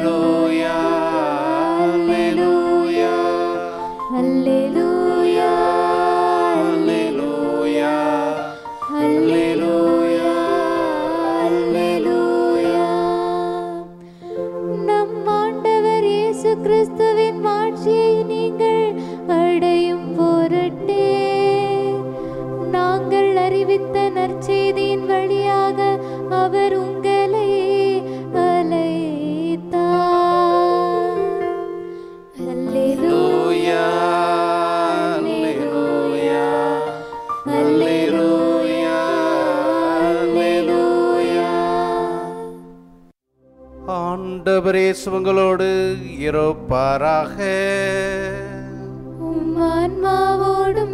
அல்லேலூயா அல்லேலூயா அல்லேலூயா அல்லேலூயா அல்லேலூயா அல்லேலூயா நம் ஆண்டவர் இயேசு கிறிஸ்துவின் மாட்சியை நீங்கள் அடையும் பொருட்டே நாங்கள் அறிவித்த நற்செய்தியின் வழியாக அவர் உங்களை அழைத்தார் அல்லேலூயா அல்லேலூயா அல்லேலூயா அல்லேலூயா ஆண்டவரே சுவங்களோடு இருப்பாராக உம் ஆன்மாவோடும்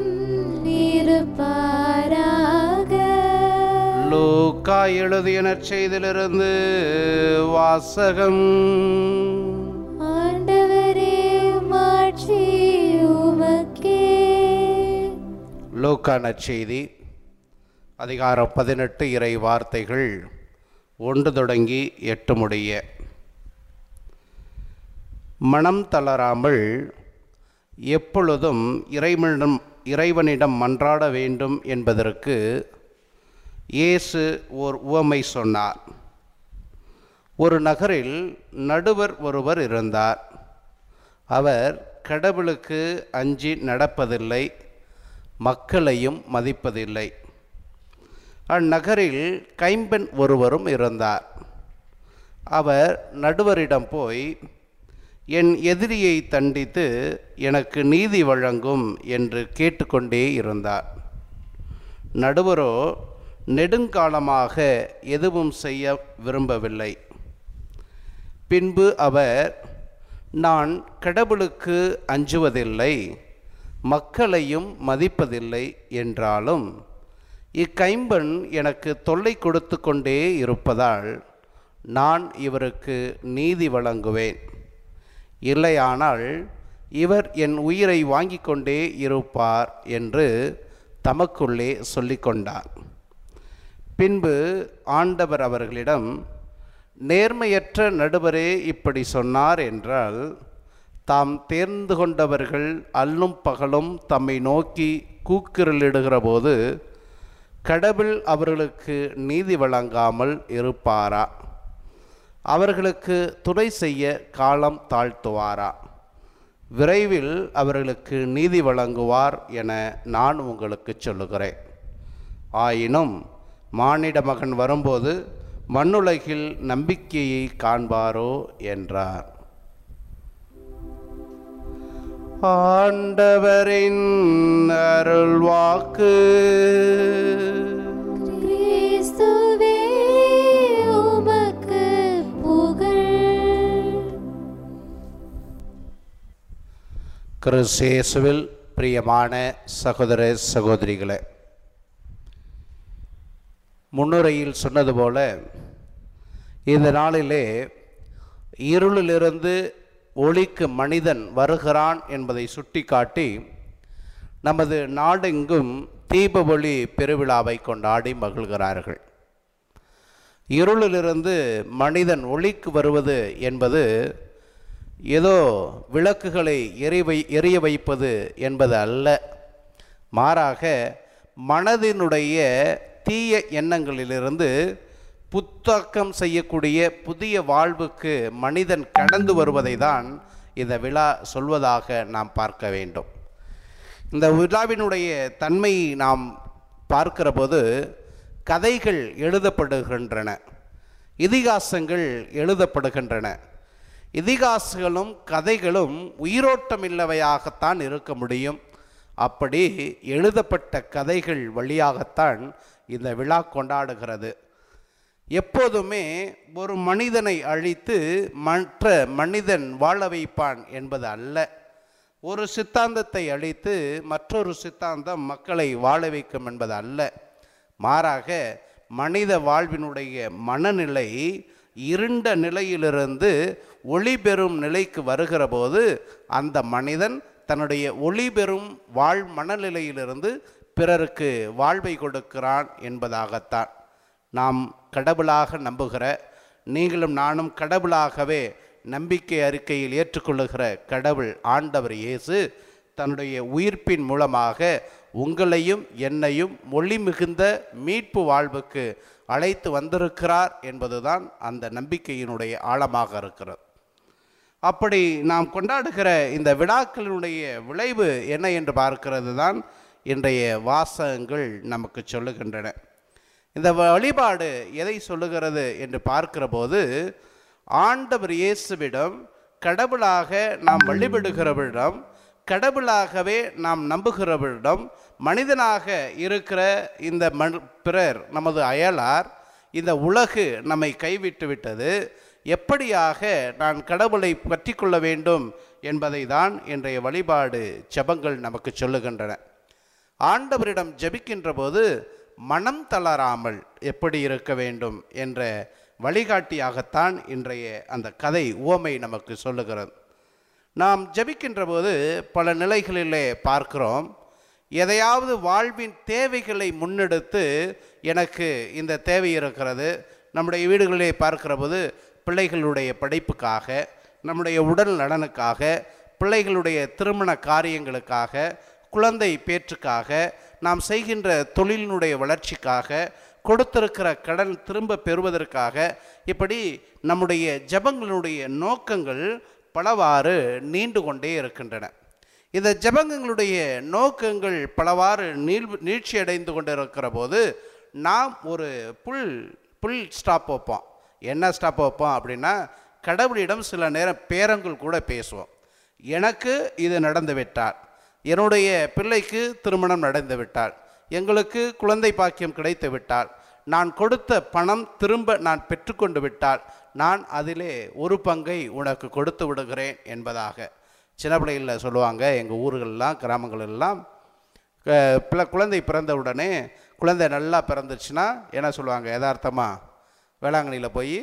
இருப்பாராக லூக்கா எழுதிய நற்செய்திலிருந்து வாசகம் ஆண்டவரே மாட்சி உமக்கே லூக்கா நற்செய்தி அதிகாரம் பதினெட்டு இறை வார்த்தைகள் ஒன்று தொடங்கி எட்டு முடிய மனம் தளராமல் எப்பொழுதும் இறைவனிடம் இறைவனிடம் மன்றாட வேண்டும் என்பதற்கு இயேசு ஓர் உவமை சொன்னார் ஒரு நகரில் நடுவர் ஒருவர் இருந்தார் அவர் கடவுளுக்கு அஞ்சி நடப்பதில்லை மக்களையும் மதிப்பதில்லை அந்நகரில் கைம்பெண் ஒருவரும் இருந்தார் அவர் நடுவரிடம் போய் என் எதிரியை தண்டித்து எனக்கு நீதி வழங்கும் என்று கேட்டுக்கொண்டே இருந்தார் நடுவரோ நெடுங்காலமாக எதுவும் செய்ய விரும்பவில்லை பின்பு அவர் நான் கடவுளுக்கு அஞ்சுவதில்லை மக்களையும் மதிப்பதில்லை என்றாலும் இக்கைம்பெண் எனக்கு தொல்லை கொடுத்து கொண்டே இருப்பதால் நான் இவருக்கு நீதி வழங்குவேன் இல்லையானால் இவர் என் உயிரை வாங்கிக் கொண்டே இருப்பார் என்று தமக்குள்ளே சொல்லிக்கொண்டார் பின்பு ஆண்டவர் அவர்களிடம் நேர்மையற்ற நடுவரே இப்படி சொன்னார் என்றால் தாம் தேர்ந்து கொண்டவர்கள் அல்லும் பகலும் தம்மை நோக்கி கூக்குரலிடுகிற போது கடவுள் அவர்களுக்கு நீதி வழங்காமல் இருப்பாரா அவர்களுக்கு துணை செய்ய காலம் தாழ்த்துவாரா விரைவில் அவர்களுக்கு நீதி வழங்குவார் என நான் உங்களுக்கு சொல்லுகிறேன் ஆயினும் மானிட மகன் வரும்போது மண்ணுலகில் நம்பிக்கையை காண்பாரோ என்றார் ஆண்டவரின் அருள்வாக்கு கிறிஸ்துவே உமக்கு புகழ் கிறிஸ்தேசுவில் பிரியமான சகோதர சகோதரிகளே முன்னுரையில் சொன்னது போல இந்த நாளிலே இருளிலிருந்து ஒளிக்கு மனிதன் வருகிறான் என்பதை சுட்டிக்காட்டி நமது நாடெங்கும் தீப ஒளி பெருவிழாவை கொண்டாடி மகிழ்கிறார்கள் இருளிலிருந்து மனிதன் ஒளிக்கு வருவது என்பது ஏதோ விளக்குகளை எரிய எரிய வைப்பது என்பது அல்ல மாறாக மனதினுடைய தீய எண்ணங்களிலிருந்து புத்தாக்கம் செய்யக்கூடிய புதிய வாழ்வுக்கு மனிதன் கடந்து வருவதை தான் இந்த விழா சொல்வதாக நாம் பார்க்க வேண்டும் இந்த விழாவினுடைய தன்மையை நாம் பார்க்கிற போது கதைகள் எழுதப்படுகின்றன இதிகாசங்கள் எழுதப்படுகின்றன இதிகாசங்களும் கதைகளும் உயிரோட்டமில்லவையாகத்தான் இருக்க முடியும் அப்படி எழுதப்பட்ட கதைகள் வழியாகத்தான் இந்த விழா கொண்டாடுகிறது எப்போதுமே ஒரு மனிதனை அழித்து மற்ற மனிதன் வாழ வைப்பான் என்பது அல்ல ஒரு சித்தாந்தத்தை அழித்து மற்றொரு சித்தாந்தம் மக்களை வாழ வைக்கும் என்பது அல்ல மாறாக மனித வாழ்வினுடைய மனநிலை இருண்ட நிலையிலிருந்து ஒளி பெறும் நிலைக்கு வருகிற போது அந்த மனிதன் தன்னுடைய ஒளி பெறும் வாழ் மனநிலையிலிருந்து பிறருக்கு வாழ்வை கொடுக்கிறான் என்பதாகத்தான் நாம் கடவுளாக நம்புகிற நீங்களும் நானும் கடவுளாகவே நம்பிக்கை அறிக்கையில் ஏற்றுக்கொள்ளுகிற கடவுள் ஆண்டவர் இயேசு தன்னுடைய உயிர்ப்பின் மூலமாக உங்களையும் என்னையும் மொழி மிகுந்த மீட்பு வாழ்வுக்கு அழைத்து வந்திருக்கிறார் என்பதுதான் அந்த நம்பிக்கையினுடைய ஆழமாக இருக்கிறது அப்படி நாம் கொண்டாடுகிற இந்த விழாக்களினுடைய விளைவு என்ன என்று பார்க்கிறது தான் இன்றைய வாசகங்கள் நமக்கு சொல்லுகின்றன இந்த வழிபாடு எதை சொல்லுகிறது என்று பார்க்கிற போது ஆண்டவர் இயேசுவிடம் கடவுளாக நாம் வழிபடுகிறவரிடம் கடவுளாகவே நாம் நம்புகிறவரிடம் மனிதனாக இருக்கிற இந்த மண் பிறர் நமது அயலார் இந்த உலகு நம்மை கைவிட்டு விட்டது எப்படியாக நான் கடவுளை பற்றி கொள்ள வேண்டும் என்பதை தான் இன்றைய வழிபாடு ஜெபங்கள் நமக்கு சொல்லுகின்றன ஆண்டவரிடம் ஜெபிக்கின்ற போது மனம் தளராமல் எப்படி இருக்க வேண்டும் என்ற வழிகாட்டியாகத்தான் இன்றைய அந்த கதை உவமை நமக்கு சொல்லுகிறது நாம் ஜெபிக்கின்ற போது பல நிலைகளிலே பார்க்கிறோம் எதையாவது வாழ்வின் தேவைகளை முன்னெடுத்து எனக்கு இந்த தேவை இருக்கிறது நம்முடைய வீடுகளிலே பார்க்கிற போது பிள்ளைகளுடைய படிப்புக்காக நம்முடைய உடல் நலனுக்காக பிள்ளைகளுடைய திருமண காரியங்களுக்காக குழந்தை பேற்றுக்காக நாம் செய்கின்ற தொழிலினுடைய வளர்ச்சிக்காக கொடுத்திருக்கிற கடன் திரும்ப பெறுவதற்காக இப்படி நம்முடைய ஜபங்களுடைய நோக்கங்கள் பலவாறு நீண்டு கொண்டே இருக்கின்றன இந்த ஜபங்களுடைய நோக்கங்கள் பலவாறு நீள் நீட்சி அடைந்து கொண்டு இருக்கிற போது நாம் ஒரு புல் புல் ஸ்டாப் வைப்போம் என்ன ஸ்டாப் வைப்போம் அப்படின்னா கடவுளிடம் சில நேரம் பேரங்கள் கூட பேசுவோம் எனக்கு இது நடந்து விட்டால் என்னுடைய பிள்ளைக்கு திருமணம் நடந்து விட்டால் எங்களுக்கு குழந்தை பாக்கியம் கிடைத்து விட்டால் நான் கொடுத்த பணம் திரும்ப நான் பெற்றுக்கொண்டு விட்டால் நான் அதிலே ஒரு பங்கை உனக்கு கொடுத்து விடுகிறேன் என்பதாக சின்ன பிள்ளைகளில் சொல்லுவாங்க எங்கள் ஊர்களெல்லாம் கிராமங்களெல்லாம் க- பிள்ளை குழந்தை பிறந்த உடனே குழந்தை நல்லா பிறந்துச்சுன்னா என்ன சொல்லுவாங்க யதார்த்தமாக வேளாங்கண்ணியில் போய்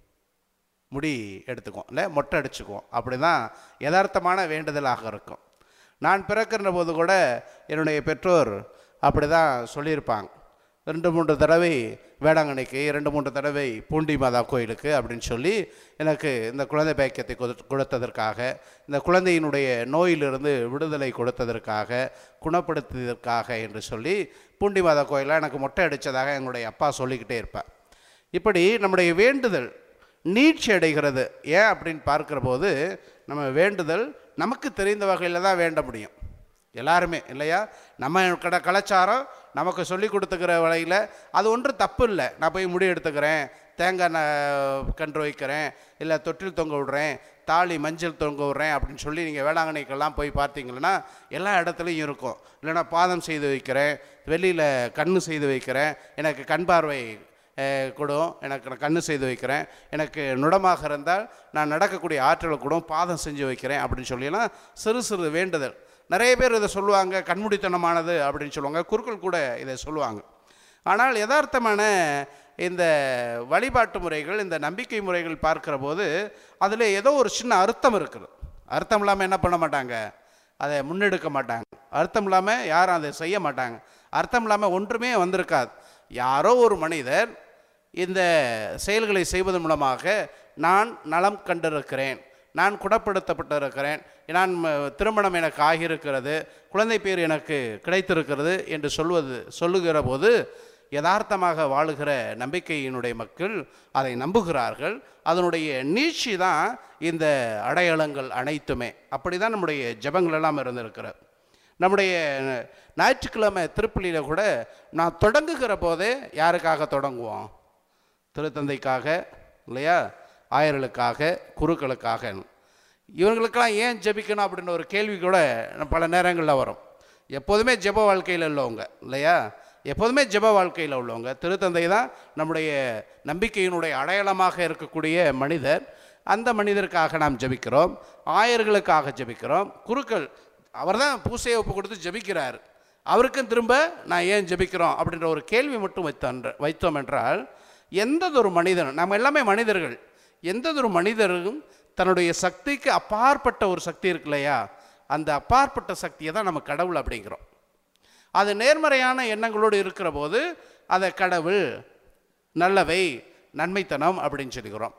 முடி எடுத்துக்குவோம் இல்லை மொட்டை அடிச்சுக்குவோம் அப்படி தான் யதார்த்தமான வேண்டுதலாக இருக்கும் நான் பிறக்கிற போது கூட என்னுடைய பெற்றோர் அப்படி தான் சொல்லியிருப்பாங்க ரெண்டு மூன்று தடவை வேளாங்கண்ணிக்கு ரெண்டு மூன்று தடவை பூண்டி மாதா கோயிலுக்கு அப்படின்னு சொல்லி எனக்கு இந்த குழந்தை பாக்கியத்தை கொடு- கொடுத்ததற்காக இந்த குழந்தையினுடைய நோயிலிருந்து விடுதலை கொடுத்ததற்காக குணப்படுத்தியதற்காக என்று சொல்லி பூண்டி மாதா கோயிலில் எனக்கு மொட்டை அடித்ததாக என்னுடைய அப்பா சொல்லிக்கிட்டே இருப்பார் இப்படி நம்முடைய வேண்டுதல் நீட்சி அடைகிறது ஏன் அப்படின்னு பார்க்கிற போது நம்ம வேண்டுதல் நமக்கு தெரிந்த வகையில் தான் வேண்ட முடியும் எல்லாருமே இல்லையா நம்ம கட கலாச்சாரம் நமக்கு சொல்லி கொடுத்துக்கிற வழியில் அது ஒன்றும் தப்பு இல்லை நான் போய் முடி எடுத்துக்கிறேன் தேங்காய் நான் கன்று வைக்கிறேன் இல்லை தொட்டில் தொங்க விடுறேன் தாலி மஞ்சள் தொங்க விடுறேன் அப்படின்னு சொல்லி நீங்கள் வேளாங்கண்ணிக்கெல்லாம் போய் பார்த்தீங்கன்னா எல்லா இடத்துலையும் இருக்கும் இல்லைன்னா பாதம் செய்து வைக்கிறேன் வெளியில் கண்ணு செய்து வைக்கிறேன் எனக்கு கண் பார்வை அஹ், கொடும் எனக்கு நான் கண்ணு செய்து வைக்கிறேன் எனக்கு நுடமாக இருந்தால் நான் நடக்கக்கூடிய ஆற்றலை கூட பாதம் செஞ்சு வைக்கிறேன் அப்படின்னு சொல்லிலாம் சிறு சிறு வேண்டுதல் நிறைய பேர் இதை சொல்லுவாங்க கண்மூடித்தனமானது அப்படின்னு சொல்லுவாங்க குருக்கள் கூட இதை சொல்லுவாங்க ஆனால் யதார்த்தமான இந்த வழிபாட்டு முறைகள் இந்த நம்பிக்கை முறைகள் பார்க்கிற போது அதில் ஏதோ ஒரு சின்ன அர்த்தம் இருக்குது அர்த்தம் இல்லாமல் என்ன பண்ண மாட்டாங்க அதை முன்னெடுக்க மாட்டாங்க அர்த்தம் இல்லாமல் யாரும் அதை செய்ய மாட்டாங்க அர்த்தம் இல்லாமல் ஒன்றுமே வந்திருக்காது யாரோ ஒரு மனிதர் இந்த செயல்களை செய்வதன் மூலமாக நான் நலம் கண்டிருக்கிறேன் நான் குணப்படுத்தப்பட்டிருக்கிறேன் நான் ம- திருமணம் எனக்கு ஆகியிருக்கிறது குழந்தை பேர் எனக்கு கிடைத்திருக்கிறது என்று சொல்வது சொல்லுகிற போது யதார்த்தமாக வாழுகிற நம்பிக்கையினுடைய மக்கள் அதை நம்புகிறார்கள் அதனுடைய நீட்சி தான் இந்த அடையாளங்கள் அனைத்துமே அப்படி தான் நம்முடைய ஜெபங்கள் எல்லாம் இருந்திருக்கிறது நம்முடைய ஞாயிற்றுக்கிழமை திருப்பலியில் கூட நான் தொடங்குகிற போதே யாருக்காக தொடங்குவோம் திருத்தந்தைக்காக இல்லையா ஆயர்களுக்காக குருக்களுக்காக இவங்களுக்கெல்லாம் ஏன் ஜெபிக்கணும் அப்படின்ற ஒரு கேள்வி கூட பல நேரங்களில் வரும் எப்போதுமே ஜெப வாழ்க்கையில் உள்ளவங்க இல்லையா எப்போதுமே ஜெப வாழ்க்கையில் உள்ளவங்க திருத்தந்தை தான் நம்முடைய நம்பிக்கையினுடைய அடையாளமாக இருக்கக்கூடிய மனிதர் அந்த மனிதருக்காக நாம் ஜெபிக்கிறோம் ஆயர்களுக்காக ஜெபிக்கிறோம் குருக்கள் அவர்தான் பூசையை ஒப்பு கொடுத்து ஜெபிக்கிறார் அவருக்கும் திரும்ப நான் ஏன் ஜெபிக்கிறோம் அப்படின்ற ஒரு கேள்வி மட்டும் வைத்தோம் வைத்தோம் என்றால் எந்ததொரு மனிதனும் நம்ம எல்லாமே மனிதர்கள் எந்ததொரு மனிதரும் தன்னுடைய சக்திக்கு அப்பாற்பட்ட ஒரு சக்தி இருக்கு இல்லையா அந்த அப்பாற்பட்ட சக்தியை தான் நம்ம கடவுள் அப்படிங்கிறோம் அது நேர்மறையான எண்ணங்களோடு இருக்கிற போது அதை கடவுள் நல்லவை நன்மைத்தனம் அப்படின்னு சொல்லிக்கிறோம்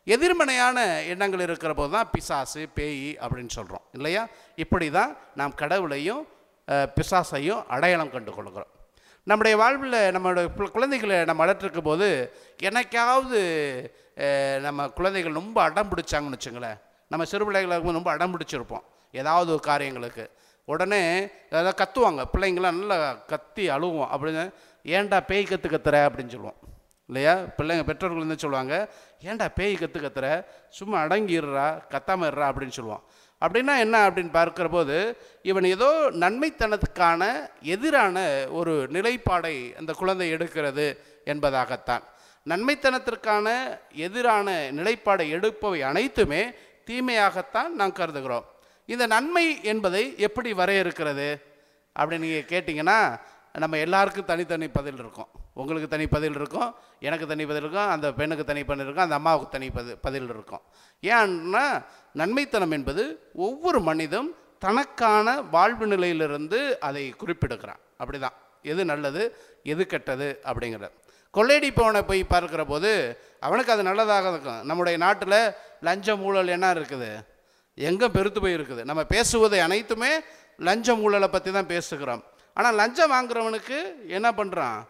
எதிர்மனையான எண்ணங்கள் இருக்கிற போது தான் பிசாசு பேய் அப்படின்னு சொல்கிறோம் இல்லையா இப்படி தான் நாம் கடவுளையும் அஹ், பிசாசையும் அடையாளம் கண்டு கொள்கிறோம் நம்முடைய வாழ்வில் நம்மளுடைய கு- குழந்தைகளை நம்ம வளர்த்துருக்கும் போது என்னைக்காவது அஹ், நம்ம குழந்தைகள் ரொம்ப அடம் பிடிச்சாங்கன்னு வச்சுங்களேன் நம்ம சிறு பிள்ளைகளை இருக்கும்போது ரொம்ப அடம் பிடிச்சிருப்போம் ஏதாவது ஒரு காரியங்களுக்கு உடனே அதாவது கத்துவாங்க பிள்ளைங்களாம் நல்லா கத்தி அழுவோம் அப்படின்னு ஏன்டா பேய் கற்று கத்துற அப்படின்னு சொல்லுவோம் இல்லையா பிள்ளைங்க பெற்றோர்கள் வந்து சொல்லுவாங்க ஏன்டா பேய் கற்று கத்துற சும்மா அடங்கிடுறா கத்தாம இருறா அப்படின்னு சொல்லுவோம் அப்படின்னா என்ன அப்படின்னு பார்க்கிற போது இவன் ஏதோ நன்மைத்தனத்துக்கான எதிரான ஒரு நிலைப்பாடை அந்த குழந்தை எடுக்கிறது என்பதாகத்தான் நன்மைத்தனத்திற்கான எதிரான நிலைப்பாடை எடுப்பவை அனைத்துமே தீமையாகத்தான் நாம் கருதுகிறோம் இந்த நன்மை என்பதை எப்படி வரையறுக்கிறது அப்படின்னு நீங்கள் கேட்டிங்கன்னா நம்ம எல்லாருக்கும் தனித்தனி பதில் இருக்கும் உங்களுக்கு தனி பதில் இருக்கும் எனக்கு தனி பதில் இருக்கும் அந்த பெண்ணுக்கு தனி பதில் இருக்கும் அந்த அம்மாவுக்கு தனி பதில் பதில் இருக்கும் ஏன்னா நன்மைத்தனம் என்பது ஒவ்வொரு மனிதனும் தனக்கான வாழ்வு நிலையிலிருந்து அதை குறிப்பிடுகிறான் அப்படிதான் எது நல்லது எது கெட்டது அப்படிங்கிறது கொள்ளையடிப்பவனை போய் பார்க்கிற போது அவனுக்கு அது நல்லதாக இருக்கும் நம்முடைய நாட்டில் லஞ்சம் ஊழல் என்ன இருக்குது எங்கே பெருத்து போய் இருக்குது நம்ம பேசுவதை அனைத்துமே லஞ்சம் ஊழலை பற்றி தான் பேசுகிறோம் ஆனால் லஞ்சம் வாங்குறவனுக்கு என்ன பண்ணுறான்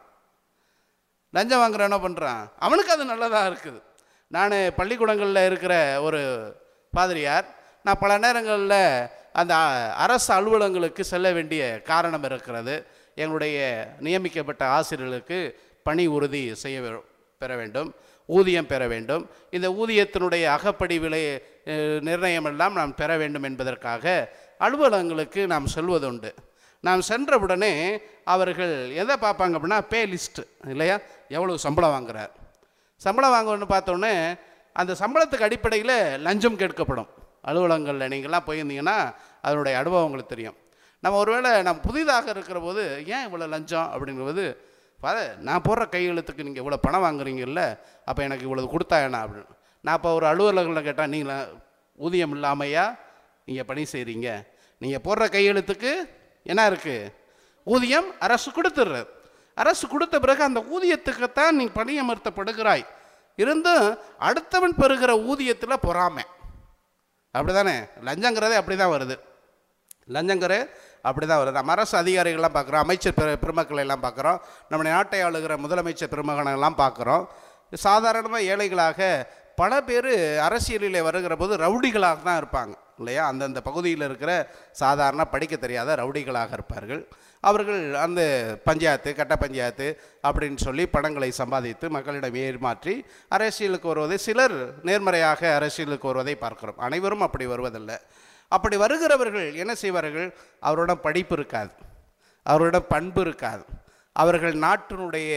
லஞ்சம் வாங்குற என்ன பண்ணுறான் அவனுக்கு அது நல்லதாக இருக்குது நான் பள்ளிக்கூடங்களில் இருக்கிற ஒரு பாதிரியார் நான் பல நேரங்களில் அந்த அ- அரசு அலுவலகங்களுக்கு செல்ல வேண்டிய காரணம் இருக்கிறது எங்களுடைய நியமிக்கப்பட்ட ஆசிரியர்களுக்கு பணி உறுதி செய்ய வே- பெற வேண்டும் ஊதியம் பெற வேண்டும் இந்த ஊதியத்தினுடைய அகப்படி விலை அஹ், நிர்ணயம் எல்லாம் நாம் பெற வேண்டும் என்பதற்காக அலுவலகங்களுக்கு நாம் செல்வதுண்டு நாம் சென்றவுடனே அவர்கள் எதை பார்ப்பாங்க அப்படின்னா பே லிஸ்ட்டு இல்லையா எவ்வளவு சம்பளம் வாங்குறார் சம்பளம் வாங்கணும்னு பார்த்தோன்னே அந்த சம்பளத்துக்கு அடிப்படையில் லஞ்சம் கேட்கப்படும் அலுவலகங்களில் நீங்கள்லாம் போயிருந்தீங்கன்னா அதனுடைய அனுபவம் உங்களுக்கு தெரியும் நம்ம ஒருவேளை நம்ம புதிதாக இருக்கிற போது ஏன் இவ்வளோ லஞ்சம் அப்படிங்கிறது ஃபாதர் நான் போடுற கையெழுத்துக்கு நீங்கள் இவ்வளோ பணம் வாங்குறீங்கல்ல அப்போ எனக்கு இவ்வளவு கொடுத்தா என்ன அப்படின்னு நான் இப்போ ஒரு அலுவலகங்களில் கேட்டால் நீங்கள் ஊதியம் இல்லாமையா நீங்கள் பணி செய்கிறீங்க நீங்கள் போடுற கையெழுத்துக்கு என்ன இருக்குது ஊதியம் அரசு கொடுத்துடுறது அரசு கொடுத்த பிறகு அந்த ஊதியத்துக்குத்தான் நீ பணியமர்த்தப்படுகிறாய் இருந்தும் அடுத்தவன் பெறுகிற ஊதியத்தில் பொறாமை அப்படிதானே லஞ்சங்கிறதே அப்படி தான் வருது லஞ்சங்கிற அப்படி தான் வருது நம்ம அரசு அதிகாரிகள்லாம் பார்க்குறோம் அமைச்சர் பெரு பெருமக்களை எல்லாம் பார்க்குறோம் நம்முடைய நாட்டை ஆளுகிற முதலமைச்சர் பெருமகனெல்லாம் பார்க்குறோம் சாதாரணமாக ஏழைகளாக பல பேர் அரசியலில் வருகிற போது ரவுடிகளாக தான் இருப்பாங்க இல்லையா அந்தந்த பகுதியில் இருக்கிற சாதாரண படிக்க தெரியாத ரவுடிகளாக இருப்பார்கள் அவர்கள் அந்த பஞ்சாயத்து கட்ட பஞ்சாயத்து அப்படின்னு சொல்லி பணங்களை சம்பாதித்து மக்களிடம் ஏமாற்றி அரசியலுக்கு வருவதை சிலர் நேர்மறையாக அரசியலுக்கு வருவதை பார்க்கிறோம் அனைவரும் அப்படி வருவதில்லை அப்படி வருகிறவர்கள் என்ன செய்வார்கள் அவரோட படிப்பு இருக்காது அவரோட பண்பு இருக்காது அவர்கள் நாட்டினுடைய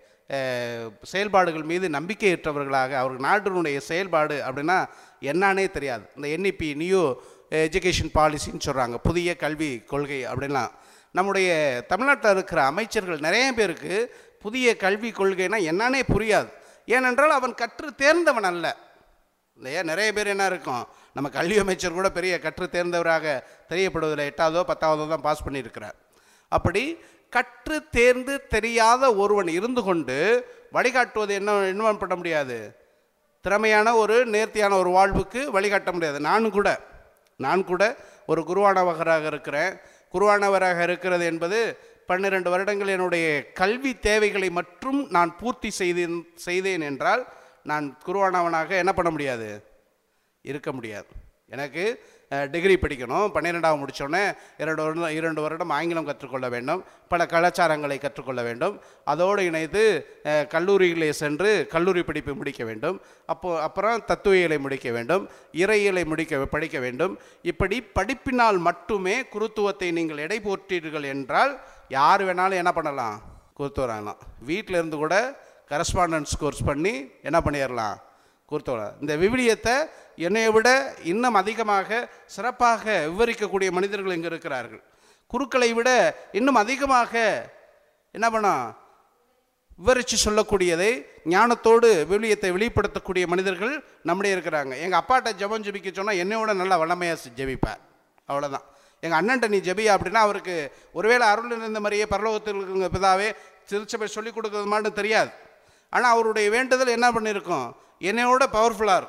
அஹ், செயல்பாடுகள் மீது நம்பிக்கையற்றவர்களாக அவர்கள் நாட்டினுடைய செயல்பாடு அப்படின்னா என்னன்னே தெரியாது இந்த என்இபி நியூ எஜுகேஷன் பாலிசின்னு சொல்கிறாங்க புதிய கல்வி கொள்கை அப்படின்லாம் நம்முடைய தமிழ்நாட்டில் இருக்கிற அமைச்சர்கள் நிறைய பேருக்கு புதிய கல்வி கொள்கைனா என்னன்னே புரியாது ஏனென்றால் அவன் கற்று தேர்ந்தவன் அல்ல இல்லையா நிறைய பேர் என்ன இருக்கும் நம்ம கல்வி அமைச்சர் கூட பெரிய கற்று தேர்ந்தவராக தெரியப்படுவதில் எட்டாவதோ பத்தாவதோ தான் பாஸ் பண்ணியிருக்கிறார் அப்படி கற்று தேர்ந்து தெரியாத ஒருவன் இருந்து கொண்டு வழிகாட்டுவது என்ன என்ன பண்ண முடியாது திறமையான ஒரு நேர்த்தியான ஒரு வாழ்வுக்கு வழிகாட்ட முடியாது நானும் கூட நான் கூட ஒரு குருவானவராக இருக்கிறேன் குருவானவராக இருக்கிறது என்பது பன்னிரண்டு வருடங்கள் என்னுடைய கல்வி தேவைகளை மட்டும் நான் பூர்த்தி செய்தேன் செய்தேன் என்றால் நான் குருவானவனாக என்ன பண்ண முடியாது இருக்க முடியாது எனக்கு அஹ், டிகிரி படிக்கணும் பன்னிரெண்டாவது முடித்தோடனே இரண்டு வருடம் இரண்டு வருடம் ஆங்கிலம் கற்றுக்கொள்ள வேண்டும் பல கலாச்சாரங்களை கற்றுக்கொள்ள வேண்டும் அதோடு இணைத்து அஹ், கல்லூரியிலே சென்று கல்லூரி படிப்பை முடிக்க வேண்டும் அப்போ அப்புறம் தத்துவியலை முடிக்க வேண்டும் இறையியலை முடிக்க படிக்க வேண்டும் இப்படி படிப்பினால் மட்டுமே குருத்துவத்தை நீங்கள் எடை போற்றீர்கள் என்றால் யார் வேணாலும் என்ன பண்ணலாம் குருத்துவராகலாம் வீட்டில் இருந்து கூட கரஸ்பாண்டன்ஸ் கோர்ஸ் பண்ணி என்ன பண்ணிடலாம் கொடுத்தோம் இந்த விவிலியத்தை என்னை விட இன்னும் அதிகமாக சிறப்பாக விவரிக்கக்கூடிய மனிதர்கள் இங்கே இருக்கிறார்கள் குருக்களை விட இன்னும் அதிகமாக என்ன பண்ணோம் விவரித்து சொல்லக்கூடியதை ஞானத்தோடு விவிலியத்தை வெளிப்படுத்தக்கூடிய மனிதர்கள் நம்முடைய இருக்கிறாங்க எங்கள் அப்பாட்ட ஜெபம் ஜெபிக்க சொன்னால் என்னையோட நல்லா வல்லமையாக ஜெபிப்பார் அவ்வளோதான் எங்கள் அண்ணன்ட்ட நீ ஜெபியா அப்படின்னா அவருக்கு ஒருவேளை அருள் இருந்த மாதிரியே பரலோகத்தில் இருக்கிற பிதாவே திருச்சபை சொல்லிக் கொடுக்கறது மட்டும் தெரியாது ஆனால் அவருடைய வேண்டுதல் என்ன பண்ணியிருக்கோம் என்னையோட பவர்ஃபுல்லாக இருக்கும்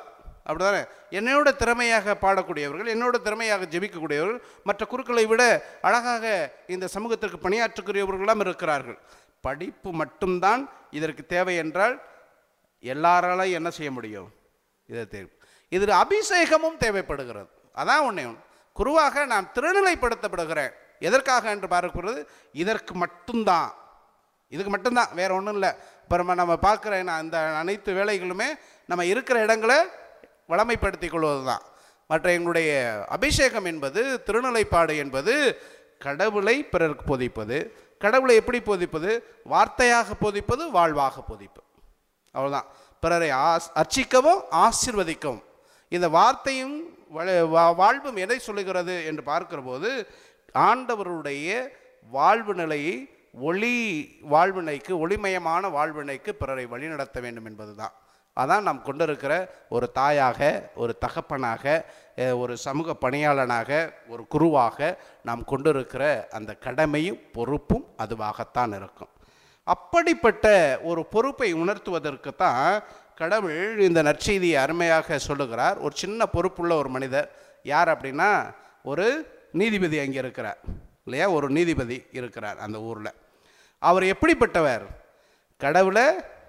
அப்படிதானே என்னோட திறமையாக பாடக்கூடியவர்கள் என்னோட திறமையாக ஜெபிக்கக்கூடியவர்கள் மற்ற குருக்களை விட அழகாக இந்த சமூகத்திற்கு பணியாற்றக்கூடியவர்களாம் இருக்கிறார்கள் படிப்பு மட்டும்தான் இதற்கு தேவை என்றால் எல்லாராலும் என்ன செய்ய முடியும் இதை தேவை இதில் அபிஷேகமும் தேவைப்படுகிறது அதான் ஒன்றே ஒன்று குருவாக நான் திருநிலைப்படுத்தப்படுகிறேன் எதற்காக என்று பார்க்கிறது இதற்கு மட்டும்தான் இதுக்கு மட்டும்தான் வேற ஒன்றும் இல்லை இப்போ நம்ம நம்ம பார்க்குற நான் இந்த அனைத்து வேலைகளுமே நம்ம இருக்கிற இடங்களை வளமைப்படுத்திக் கொள்வது தான் மற்ற எங்களுடைய அபிஷேகம் என்பது திருநிலைப்பாடு என்பது கடவுளை பிறருக்கு போதிப்பது கடவுளை எப்படி போதிப்பது வார்த்தையாக போதிப்பது வாழ்வாக போதிப்பது அவ்வளோதான் பிறரை ஆஸ் அர்ச்சிக்கவும் ஆசிர்வதிக்கவும் இந்த வார்த்தையும் வள- வா- வாழ்வும் எதை சொல்லுகிறது என்று பார்க்கிற போது ஆண்டவருடைய வாழ்வு நிலையை ஒளி வாழ்வினைக்கு ஒளிமயமான வாழ்வினைக்கு பிறரை வழிநடத்த வேண்டும் என்பதுதான் அதான் நாம் கொண்டிருக்கிற ஒரு தாயாக ஒரு தகப்பனாக அஹ், ஒரு சமூக பணியாளனாக ஒரு குருவாக நாம் கொண்டிருக்கிற அந்த கடமையும் பொறுப்பும் அதுவாகத்தான் இருக்கும் அப்படிப்பட்ட ஒரு பொறுப்பை உணர்த்துவதற்கு தான் கடவுள் இந்த நற்செய்தியை அருமையாக சொல்லுகிறார் ஒரு சின்ன பொறுப்புள்ள ஒரு மனிதர் யார் அப்படின்னா ஒரு நீதிபதி அங்கே இருக்கிறார் இல்லையா ஒரு நீதிபதி இருக்கிறார் அந்த ஊரில் அவர் எப்படிப்பட்டவர் கடவுளை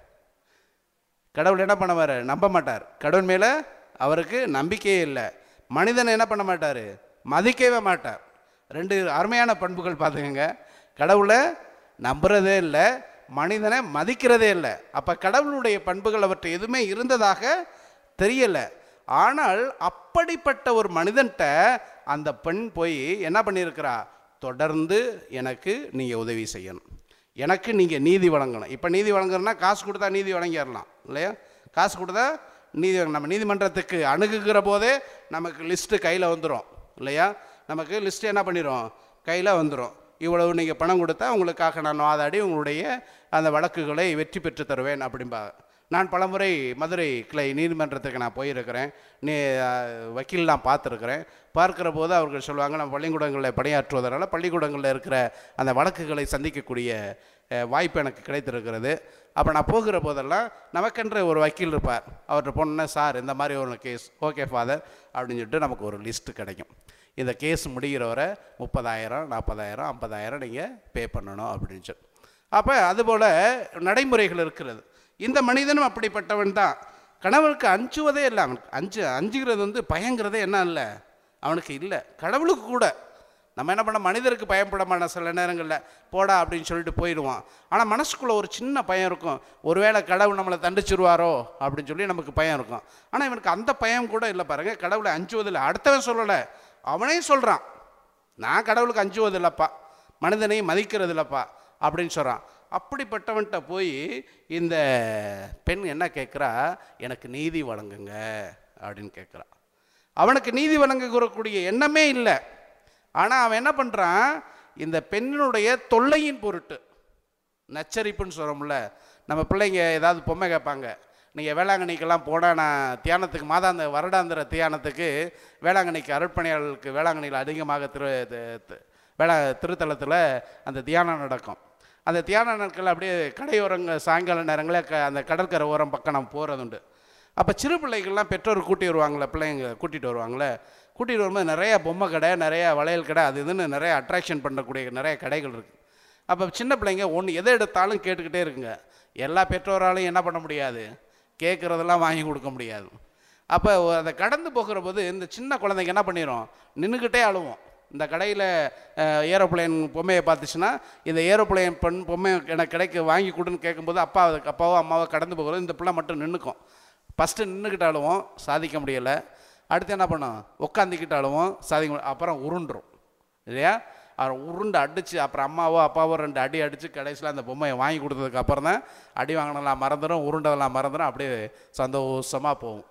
கடவுள் என்ன பண்ணுவார் நம்ப மாட்டார் கடவுள் மேலே அவருக்கு நம்பிக்கையே இல்லை மனிதனை என்ன பண்ண மாட்டார் மதிக்கவே மாட்டார் ரெண்டு அருமையான பண்புகள் பார்த்துக்கங்க கடவுளை நம்புறதே இல்லை மனிதனை மதிக்கிறதே இல்லை அப்போ கடவுளுடைய பண்புகள் அவற்றை எதுவுமே இருந்ததாக தெரியலை ஆனால் அப்படிப்பட்ட ஒரு மனிதன்கிட்ட அந்த பெண் போய் என்ன பண்ணியிருக்கிறா தொடர்ந்து எனக்கு நீங்கள் உதவி செய்யணும் எனக்கு நீங்கள் நீதி வழங்கணும் இப்போ நீதி வழங்குறதுனா காசு கொடுத்தா நீதி வழங்கிடலாம் இல்லையா காசு கொடுத்தா நீதி வழங்க- நம்ம நீதிமன்றத்துக்கு அணுகுகிற போதே நமக்கு லிஸ்ட்டு கையில் வந்துடும் இல்லையா நமக்கு லிஸ்ட்டு என்ன பண்ணிடும் கையில் வந்துடும் இவ்வளவு நீங்கள் பணம் கொடுத்தா உங்களுக்காக நான் வாதாடி உங்களுடைய அந்த வழக்குகளை வெற்றி பெற்று தருவேன் அப்படிம்பாங்க நான் பலமுறை மதுரை கிளை நீதிமன்றத்துக்கு நான் போயிருக்கிறேன் நீ அஹ், வக்கீல்லாம் பார்த்துருக்குறேன் பார்க்கிற போது அவர்கள் சொல்லுவாங்க நம்ம பள்ளிக்கூடங்களில் பணியாற்றுவதனால பள்ளிக்கூடங்களில் இருக்கிற அந்த வழக்குகளை சந்திக்கக்கூடிய அஹ், வாய்ப்பு எனக்கு கிடைத்திருக்கிறது அப்போ நான் போகிற போதெல்லாம் நமக்கென்று ஒரு வக்கீல் இருப்பார் அவர்கிட்ட போனோன்னா சார் இந்த மாதிரி ஒரு கேஸ் ஓகே ஃபாதர் அப்படின்னு சொல்லிட்டு நமக்கு ஒரு லிஸ்ட்டு கிடைக்கும் இந்த கேஸ் முடிகிற வரை முப்பதாயிரம் நாற்பதாயிரம் ஐம்பதாயிரம் நீங்கள் பே பண்ணணும் அப்படின்னு சொல்லி அப்போ அதுபோல் நடைமுறைகள் இருக்கிறது இந்த மனிதனும் அப்படிப்பட்டவன் தான் கணவனுக்கு அஞ்சுவதே இல்லை அவனுக்கு அஞ்சு அஞ்சுகிறது வந்து பயங்கிறதே என்ன இல்லை அவனுக்கு இல்லை கடவுளுக்கு கூட நம்ம என்ன பண்ண மனிதருக்கு பயப்பட மாட்டோம் சில நேரங்களில் போடா அப்படின்னு சொல்லிட்டு போயிடுவான் ஆனால் மனசுக்குள்ளே ஒரு சின்ன பயம் இருக்கும் ஒருவேளை கடவுள் நம்மளை தண்டிச்சிருவாரோ அப்படின்னு சொல்லி நமக்கு பயம் இருக்கும் ஆனால் இவனுக்கு அந்த பயம் கூட இல்லை பாருங்க கடவுளை அஞ்சுவதில்லை அடுத்தவன் சொல்லலை அவனே சொல்கிறான் நான் கடவுளுக்கு அஞ்சுவது இல்லைப்பா மனிதனையும் மதிக்கிறது இல்லைப்பா அப்படின்னு சொல்கிறான் அப்படிப்பட்டவன்கிட்ட போய் இந்த பெண் என்ன கேட்குறா எனக்கு நீதி வழங்குங்க அப்படின்னு கேட்குறா அவனுக்கு நீதி வழங்கக்கூடிய எண்ணமே இல்லை ஆனால் அவன் என்ன பண்ணுறான் இந்த பெண்ணினுடைய தொல்லையின் பொருட்டு நச்சரிப்புன்னு சொல்கிறோம்ல நம்ம பிள்ளைங்க ஏதாவது பொம்மை கேட்பாங்க நீங்கள் வேளாங்கண்ணிக்கெல்லாம் போனால் நான் தியானத்துக்கு மாதாந்த வருடாந்திர தியானத்துக்கு வேளாங்கண்ணிக்கு அருட்பணியாளர்களுக்கு வேளாங்கண்ணியில் அதிகமாக திரு தி- தி- வேளா திருத்தலத்தில் அந்த தியானம் நடக்கும் அந்த தியான நாட்கள் அப்படியே கடையோரங்க சாயங்கால நேரங்களில் க அந்த கடற்கரை ஓரம் பக்கம் நம்ம போகிறது உண்டு அப்போ சிறு பிள்ளைகள்லாம் பெற்றோர் கூட்டி வருவாங்களே பிள்ளைங்க கூட்டிகிட்டு வருவாங்களே கூட்டிகிட்டு வரும்போது நிறைய பொம்மை கடை நிறைய வளையல் கடை அது இதுன்னு நிறைய அட்ராக்ஷன் பண்ணக்கூடிய நிறைய கடைகள் இருக்குது அப்போ சின்ன பிள்ளைங்க ஒன்று எதை எடுத்தாலும் கேட்டுக்கிட்டே இருக்குங்க எல்லா பெற்றோராலையும் என்ன பண்ண முடியாது கேட்குறதெல்லாம் வாங்கி கொடுக்க முடியாது அப்போ அதை கடந்து போகிற போது இந்த சின்ன குழந்தைங்க என்ன பண்ணிடும் நின்றுக்கிட்டே அழுவோம் இந்த கடையில் ஏரோப்ளேன் பொம்மையை பார்த்துச்சுன்னா இந்த ஏரோப்ளேன் பெண் பொம்மை எனக்கு கிடைக்க வாங்கி கொடுன்னு கேட்கும்போது அப்பா அதுக்கு அப்பாவோ அம்மாவோ கடந்து போகிறது இந்த பிள்ளை மட்டும் நின்றுக்கும் ஃபஸ்ட்டு நின்றுக்கிட்டு அழுவோம் சாதிக்க முடியலை அடுத்து என்ன பண்ணும் உட்காந்துக்கிட்டு அழுவோம் சாதிக்க முடியல அப்புறம் உருண்டுரும் இல்லையா அவர் உருண்டு அடித்து அப்புறம் அம்மாவோ அப்பாவோ ரெண்டு அடி அடித்து கடைசியில் அந்த பொம்மையை வாங்கி கொடுத்ததுக்கு அப்புறம் தான் அடி வாங்கினதெல்லாம் மறந்துடும் உருண்டதெல்லாம் மறந்துடும் அப்படியே சந்தோஷமாக போகும்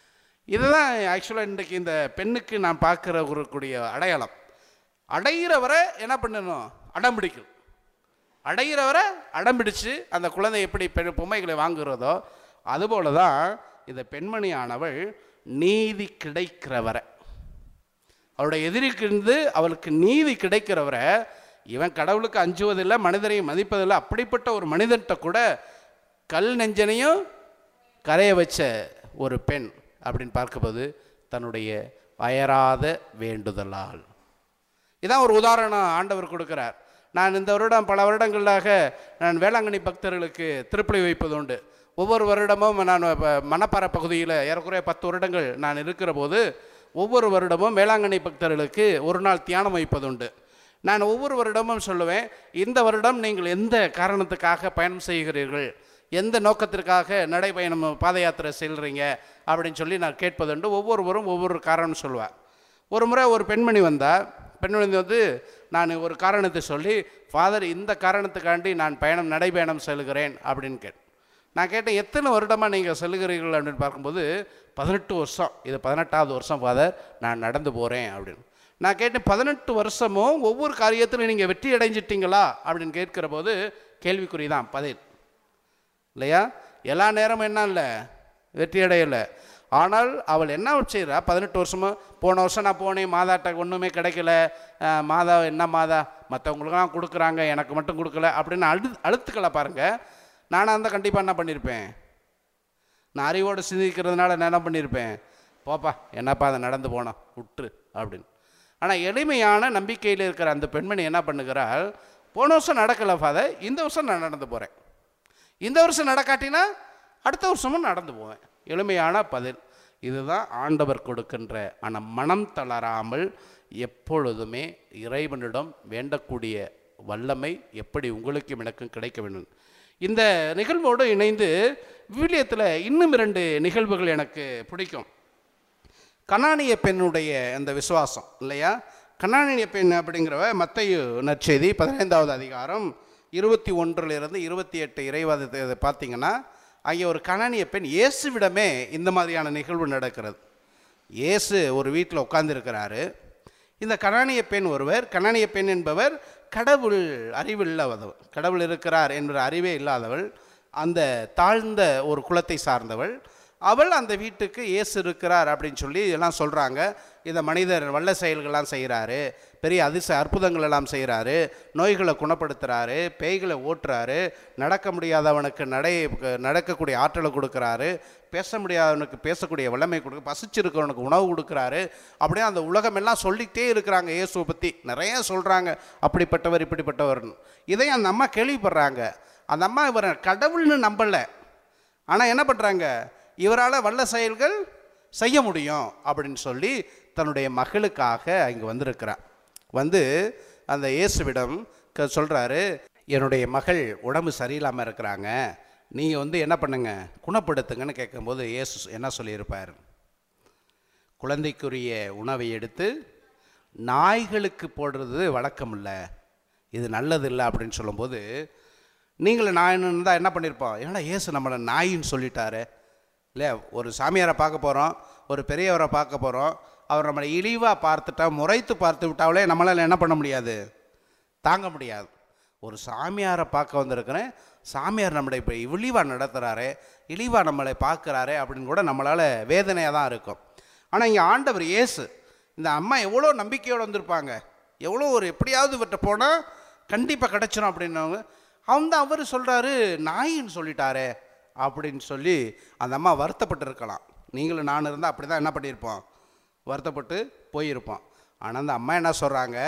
இதுதான் ஆக்சுவலாக இன்றைக்கு இந்த பெண்ணுக்கு நான் பார்க்குற ஒரு கூடிய அடையாளம் அடையிறவரை என்ன பண்ணணும் அடம் பிடிக்கணும் அடையிறவரை அடம் பிடிச்சு அந்த குழந்தை எப்படி பெண் பொம்மைகளை வாங்குகிறதோ அதுபோல தான் இந்த பெண்மணியானவள் நீதி கிடைக்கிறவரை அவருடைய எதிரிக்கிருந்து அவளுக்கு நீதி கிடைக்கிறவரை இவன் கடவுளுக்கு அஞ்சுவதில்லை மனிதரையும் மதிப்பதில்லை அப்படிப்பட்ட ஒரு மனிதன்கிட்ட கூட கல் நெஞ்சனையும் கரைய வச்ச ஒரு பெண் அப்படின்னு பார்க்கும்போது தன்னுடைய அயராத வேண்டுதலால் இதான் ஒரு உதாரணம் ஆண்டவர் கொடுக்கிறார் நான் இந்த வருடம் பல வருடங்களாக நான் வேளாங்கண்ணி பக்தர்களுக்கு திருப்பலி வைப்பது உண்டு ஒவ்வொரு வருடமும் நான் ப- மணப்பாறை பகுதியில் ஏறக்குறைய பத்து வருடங்கள் நான் இருக்கிற போது ஒவ்வொரு வருடமும் வேளாங்கண்ணி பக்தர்களுக்கு ஒரு நாள் தியானம் வைப்பதுண்டு நான் ஒவ்வொரு வருடமும் சொல்லுவேன் இந்த வருடம் நீங்கள் எந்த காரணத்துக்காக பயணம் செய்கிறீர்கள் எந்த நோக்கத்திற்காக நடைபயணம் பாத யாத்திரை செல்றீங்க அப்படின்னு சொல்லி நான் கேட்பதுண்டு ஒவ்வொருவரும் ஒவ்வொரு காரணம் சொல்லுவார் ஒரு முறை ஒரு பெண்மணி வந்தா பெண்மணி வந்து நான் ஒரு காரணத்தை சொல்லி ஃபாதர் இந்த காரணத்துக்காண்டி நான் பயணம் நடைபயணம் செல்கிறேன் அப்படின்னு கேட்டேன் நான் கேட்டேன் எத்தனை வருடமாக நீங்கள் செல்லுகிறீர்கள் அப்படின்னு பார்க்கும்போது பதினெட்டு வருஷம் இது பதினெட்டாவது வருஷம் ஃபாதர் நான் நடந்து போகிறேன் அப்படின்னு நான் கேட்டேன் பதினெட்டு வருஷமும் ஒவ்வொரு காரியத்திலும் நீங்கள் வெற்றி அடைஞ்சிட்டீங்களா அப்படின்னு கேட்கிற போது கேள்விக்குறி தான் பதில் இல்லையா எல்லா நேரமும் என்ன இல்லை வெற்றி அடையலை ஆனால் அவள் என்ன செய்கிறா பதினெட்டு வருஷமா போன வருஷம் நான் போனேன் மாதாட்ட ஒன்றுமே கிடைக்கல அஹ், மாதா என்ன மாதா மற்றவங்களுக்கெல்லாம் கொடுக்குறாங்க எனக்கு மட்டும் கொடுக்கல அப்படின்னு அழு அழுத்துக்களை பாருங்கள் நானும் அந்த கண்டிப்பாக என்ன பண்ணியிருப்பேன் நான் அறிவோடு சிந்திக்கிறதுனால நான் என்ன பண்ணியிருப்பேன் போப்பா என்னப்பா அதை நடந்து போனோம் விட்டுரு அப்படின்னு ஆனால் எளிமையான நம்பிக்கையில் இருக்கிற அந்த பெண்மணி என்ன பண்ணுகிறாள் போன வருஷம் நடக்கலை ஃபாதர் இந்த வருஷம் நான் நடந்து போகிறேன் இந்த வருஷம் நடக்காட்டினா அடுத்த வருஷமும் நடந்து போவேன் எளிமையான பதில் இதுதான் ஆண்டவர் கொடுக்கின்ற ஆனால் மனம் தளராமல் எப்பொழுதுமே இறைவனிடம் வேண்டக்கூடிய வல்லமை எப்படி உங்களுக்கும் எனக்கும் கிடைக்க வேண்டும் இந்த நிகழ்வோடு இணைந்து விவிலியத்தில் இன்னும் இரண்டு நிகழ்வுகள் எனக்கு பிடிக்கும் கனானிய பெண்ணுடைய அந்த விசுவாசம் இல்லையா கனானிய பெண் அப்படிங்கிறவ மத்தையு நற்செய்தி பதினைந்தாவது அதிகாரம் இருபத்தி ஒன்றிலிருந்து இருபத்தி எட்டு இறைவாதத்தை இதை பார்த்தீங்கன்னா அங்கே ஒரு கனானிய பெண் இயேசுவிடமே இந்த மாதிரியான நிகழ்வு நடக்கிறது இயேசு ஒரு வீட்டில் உட்கார்ந்திருக்கிறாரு இந்த கனானிய பெண் ஒருவர் கனானிய பெண் என்பவர் கடவுள் அறிவில்லாதவள் கடவுள் இருக்கிறார் என்ற அறிவே இல்லாதவள் அந்த தாழ்ந்த ஒரு குலத்தை சார்ந்தவள் அவள் அந்த வீட்டுக்கு இயேசு இருக்கிறார் அப்படின்னு சொல்லி எல்லாம் சொல்கிறாங்க இந்த மனிதர் வல்ல செயல்கள்லாம் செய்கிறாரு பெரிய அதிசய அற்புதங்கள் எல்லாம் செய்கிறாரு நோய்களை குணப்படுத்துகிறாரு பேய்களை ஓட்டுறாரு நடக்க முடியாதவனுக்கு நடை நடக்கக்கூடிய ஆற்றலை கொடுக்குறாரு பேச முடியாதவனுக்கு பேசக்கூடிய வல்லமை கொடுக்க பசிச்சிருக்கிறவனுக்கு உணவு கொடுக்குறாரு அப்படியே அந்த உலகமெல்லாம் சொல்லிக்கிட்டே இருக்கிறாங்க இயேசுவை பற்றி நிறைய சொல்கிறாங்க அப்படிப்பட்டவர் இப்படிப்பட்டவர்னு இதை அந்த அம்மா கேள்விப்படுறாங்க அந்த அம்மா இவரை கடவுள்னு நம்பலை ஆனால் என்ன பண்ணுறாங்க இவரால் வல்ல செயல்கள் செய்ய முடியும் அப்படின்னு சொல்லி தன்னுடைய மகளுக்காக இங்கே வந்திருக்கிறார் வந்து அந்த இயேசுவிடம் க சொல்கிறாரு என்னுடைய மகள் உடம்பு சரியில்லாமல் இருக்கிறாங்க நீங்கள் வந்து என்ன பண்ணுங்க குணப்படுத்துங்கன்னு கேட்கும்போது இயேசு என்ன சொல்லியிருப்பார் குழந்தைக்குரிய உணவை எடுத்து நாய்களுக்கு போடுறது வழக்கம் இல்லை இது நல்லது இல்லை அப்படின்னு சொல்லும்போது நீங்களும் நாயின்னு இருந்தால் என்ன பண்ணியிருப்போம் ஏன்னா இயேசு நம்மளை நாயின்னு சொல்லிட்டாரு இல்லையா ஒரு சாமியாரை பார்க்க போகிறோம் ஒரு பெரியவரை பார்க்க போகிறோம் அவர் நம்மளை இழிவாக பார்த்துட்டா முறைத்து பார்த்து விட்டாலே நம்மளால் என்ன பண்ண முடியாது தாங்க முடியாது ஒரு சாமியாரை பார்க்க வந்திருக்கிறேன் சாமியார் நம்மளை இப்போ இழிவாக நடத்துகிறாரே இழிவாக நம்மளை பார்க்குறாரே அப்படின்னு கூட நம்மளால் வேதனையாக தான் இருக்கும் ஆனால் இங்கே ஆண்டவர் இயேசு இந்த அம்மா எவ்வளோ நம்பிக்கையோடு வந்திருப்பாங்க எவ்வளோ ஒரு எப்படியாவது இவர்கிட்ட போனால் கண்டிப்பாக கிடச்சிரும் அப்படின்னவங்க அவன் தான் அவர் சொல்கிறாரு நாயின்னு சொல்லிட்டாரே அப்படின்னு சொல்லி அந்த அம்மா வருத்தப்பட்டிருக்கலாம் நீங்களும் நான் இருந்தால் அப்படி தான் என்ன பண்ணியிருப்போம் வருத்தப்பட்டு போயிருப்போம் ஆனால் அந்த அம்மா என்ன சொல்கிறாங்க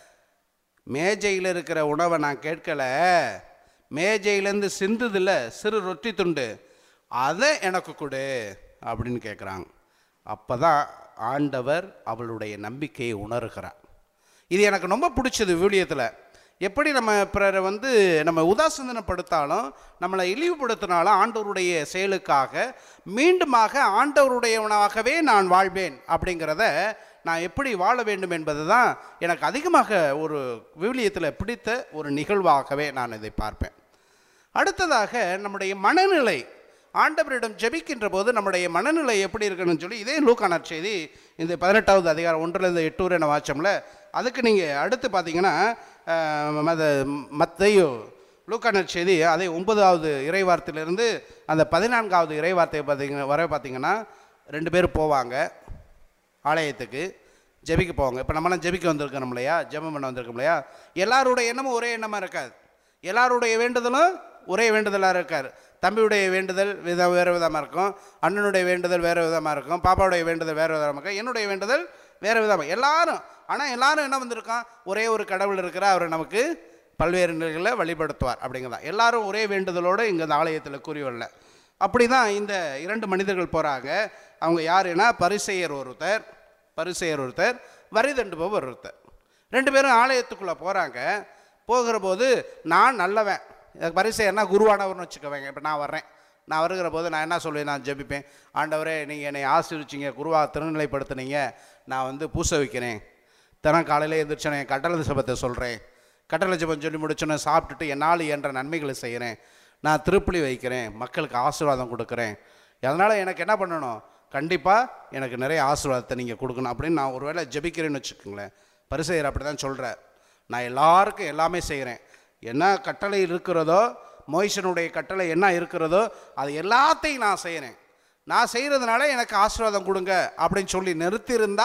மேஜையில் இருக்கிற உணவை நான் கேட்கல மேஜையிலேருந்து சிந்துதில்ல சிறு ரொட்டி துண்டு அதை எனக்கு கொடு அப்படின்னு கேட்குறாங்க அப்போ தான் ஆண்டவர் அவளுடைய நம்பிக்கையை உணர்கிறார் இது எனக்கு ரொம்ப பிடிச்சது விவிலியத்தில் எப்படி நம்ம பிறரை வந்து நம்ம உதாசீனப்படுத்தாலும் நம்மளை இழிவுபடுத்தினாலும் ஆண்டவருடைய செயலுக்காக மீண்டுமாக ஆண்டவருடையவனாகவே நான் வாழ்வேன் அப்படிங்கிறத நான் எப்படி வாழ வேண்டும் என்பது தான் எனக்கு அதிகமாக ஒரு விவிலியத்தில் பிடித்த ஒரு நிகழ்வாகவே நான் இதை பார்ப்பேன் அடுத்ததாக நம்முடைய மனநிலை ஆண்டவரிடம் ஜெபிக்கின்ற போது நம்முடைய மனநிலை எப்படி இருக்கணும்னு சொல்லி இதே லூக்கான செய்தி இந்த பதினெட்டாவது அதிகாரம் ஒன்றிலிருந்து எட்டு வரை நான் வாச்சோம்ல அதுக்கு நீங்கள் அடுத்து பார்த்தீங்கன்னா அஹ், மத மத்தையோ லூக்கான செய்தி அதே ஒன்பதாவது இறைவார்த்தையிலிருந்து அந்த பதினான்காவது இறைவார்த்தையை பார்த்தீங்க வர பார்த்தீங்கன்னா ரெண்டு பேர் போவாங்க ஆலயத்துக்கு ஜெபிக்க போவாங்க இப்போ நம்மளாம் ஜெபிக்க வந்திருக்கோம் இல்லையா ஜெபம் பண்ண வந்திருக்கோம் இல்லையா எல்லாருடைய எண்ணமும் ஒரே எண்ணமாக இருக்காது எல்லாருடைய வேண்டுதலும் ஒரே வேண்டுதலாக இருக்கார் தம்பியுடைய வேண்டுதல் வித வேறு விதமாக இருக்கும் அண்ணனுடைய வேண்டுதல் வேறு விதமாக இருக்கும் பாப்பாவுடைய வேண்டுதல் வேறு விதமாக இருக்கும் என்னுடைய வேண்டுதல் வேறு விதமாக எல்லாரும் ஆனால் எல்லாரும் என்ன வந்திருக்கோம் ஒரே ஒரு கடவுள் இருக்கிற அவர் நமக்கு பல்வேறு நிலைகளில் வழிபடுத்துவார் அப்படிங்கிறதான் எல்லாரும் ஒரே வேண்டுதலோடு இங்கே இந்த ஆலயத்தில் கூறி வரல அப்படி தான் இந்த இரண்டு மனிதர்கள் போகிறாங்க அவங்க யாருன்னா பரிசெயர் ஒருத்தர் பரிசெயர் ஒருத்தர் வரி தண்டுபவர் ஒருத்தர் ரெண்டு பேரும் ஆலயத்துக்குள்ளே போகிறாங்க போகிற போது நான் நல்லவன் எனக்கு பரிசெயர்னா குருவானவர்னு வச்சுக்கோங்க இப்போ நான் வர்றேன் நான் வருகிற போது நான் என்ன சொல்லுவேன் நான் ஜெபிப்பேன் ஆண்டவரே நீங்கள் என்னை ஆசீர்வச்சிங்க குருவா திருநிலைப்படுத்துனீங்க நான் வந்து பூச வைக்கிறேன் தினம் காலையில் எழுந்திரிச்சோன்னே கட்டளை சபத்தை சொல்கிறேன் கட்டளை ஜெபம் சொல்லி முடிச்சோன்னே சாப்பிட்டுட்டு என்னால் என்ற நன்மைகளை செய்கிறேன் நான் திருப்பலி வைக்கிறேன் மக்களுக்கு ஆசீர்வாதம் கொடுக்குறேன் அதனால் எனக்கு என்ன பண்ணணும் கண்டிப்பாக எனக்கு நிறைய ஆசீர்வாதத்தை நீங்கள் கொடுக்கணும் அப்படின்னு நான் ஒருவேளை ஜெபிக்கிறேன்னு வச்சுக்கோங்களேன் பரிசெயர் அப்படி தான் சொல்கிறார் நான் எல்லாருக்கும் எல்லாமே செய்கிறேன் என்ன கட்டளை இருக்கிறதோ மோய்சனுடைய கட்டளை என்ன இருக்கிறதோ அது எல்லாத்தையும் நான் செய்கிறேன் நான் செய்கிறதுனால எனக்கு ஆசீர்வாதம் கொடுங்க அப்படின்னு சொல்லி நிறுத்தியிருந்தா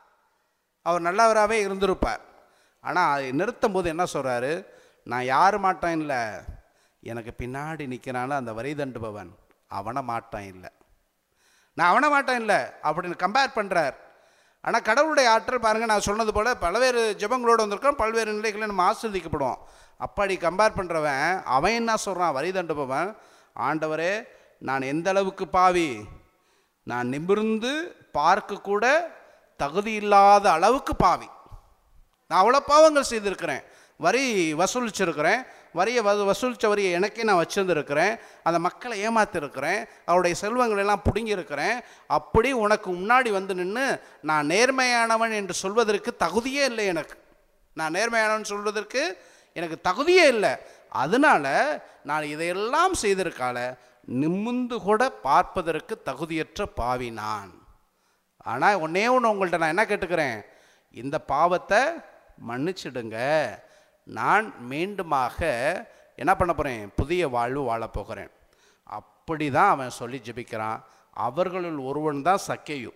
அவர் நல்லவராகவே இருந்திருப்பார் ஆனால் அதை நிறுத்தும் போது என்ன சொல்கிறாரு நான் யார் மாட்டேன் இல்லை எனக்கு பின்னாடி நிற்கிறான அந்த வரி தண்டுபவன் அவனை மாட்டான் இல்லை நான் அவனை மாட்டேன் இல்லை அப்படின்னு கம்பேர் பண்ணுறார் ஆனால் கடவுளுடைய ஆற்றல் பாருங்கள் நான் சொன்னது போல் பல்வேறு ஜெபங்களோடு வந்திருக்கோம் பல்வேறு நிலைகளில் நம்ம ஆஸ்வதிக்கப்படுவோம் அப்படி கம்பேர் பண்ணுறவன் அவன் என்ன சொல்கிறான் வரி தண்டுபவன் ஆண்டவரே நான் எந்த அளவுக்கு பாவி நான் நிமிர்ந்து பார்க்க கூட தகுதி இல்லாத அளவுக்கு பாவி நான் அவ்வளோ பாவங்கள் செய்திருக்கிறேன் வரி வசூலிச்சிருக்கிறேன் வரியை வ வசூலித்த வரியை எனக்கே நான் வச்சிருந்துருக்கிறேன் அந்த மக்களை ஏமாத்திருக்கிறேன் அவருடைய செல்வங்களை எல்லாம் பிடுங்கியிருக்கிறேன் அப்படி உனக்கு முன்னாடி வந்து நின்று நான் நேர்மையானவன் என்று சொல்வதற்கு தகுதியே இல்லை எனக்கு நான் நேர்மையானவன் சொல்வதற்கு எனக்கு தகுதியே இல்லை அதனால நான் இதையெல்லாம் செய்திருக்கால நிமிந்து கூட பார்ப்பதற்கு தகுதியற்ற பாவி நான் ஆனால் ஒன்னே ஒன்று உங்கள்கிட்ட நான் என்ன கேட்டுக்கிறேன் இந்த பாவத்தை மன்னிச்சிடுங்க நான் மீண்டுமாக என்ன பண்ண போகிறேன் புதிய வாழ்வு வாழப் போகிறேன் அப்படி தான் அவன் சொல்லி ஜெபிக்கிறான் அவர்களுள் ஒருவன் தான் சக்கையு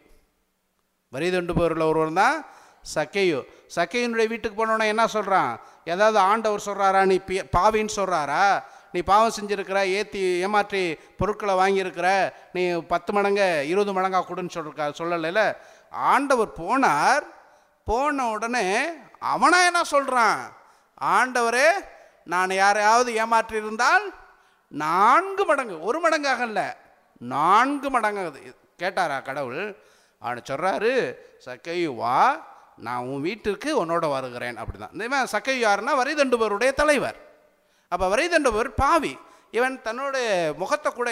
வரி தண்டு போரில் ஒருவன் தான் சக்கையு சக்கையினுடைய வீட்டுக்கு போனோன்னே என்ன சொல்கிறான் ஏதாவது ஆண்டவர் சொல்கிறாரா நீ பி- பாவின்னு சொல்கிறாரா நீ பாவம் செஞ்சுருக்கிற ஏற்றி ஏமாற்றி பொருட்களை வாங்கியிருக்கிற நீ பத்து மடங்கு இருபது மடங்கா கொடுன்னு சொல்லிருக்கா சொல்லலைல ஆண்டவர் போனார் போன உடனே அவனா என்ன சொல்கிறான் ஆண்டவரே நான் யாரையாவது ஏமாற்றி இருந்தால் நான்கு மடங்கு ஒரு மடங்காக இல்லை நான்கு மடங்காகுது கேட்டாரா கடவுள் அவனை சொல்கிறாரு சக்கையு வா நான் உன் வீட்டிற்கு உன்னோட வருகிறேன் அப்படிதான் இந்த இவன் சக்கையு யாருன்னா வரிதண்டுபவருடைய தலைவர் அப்போ வரிதண்டுபவர் பாவி இவன் தன்னுடைய முகத்தை கூட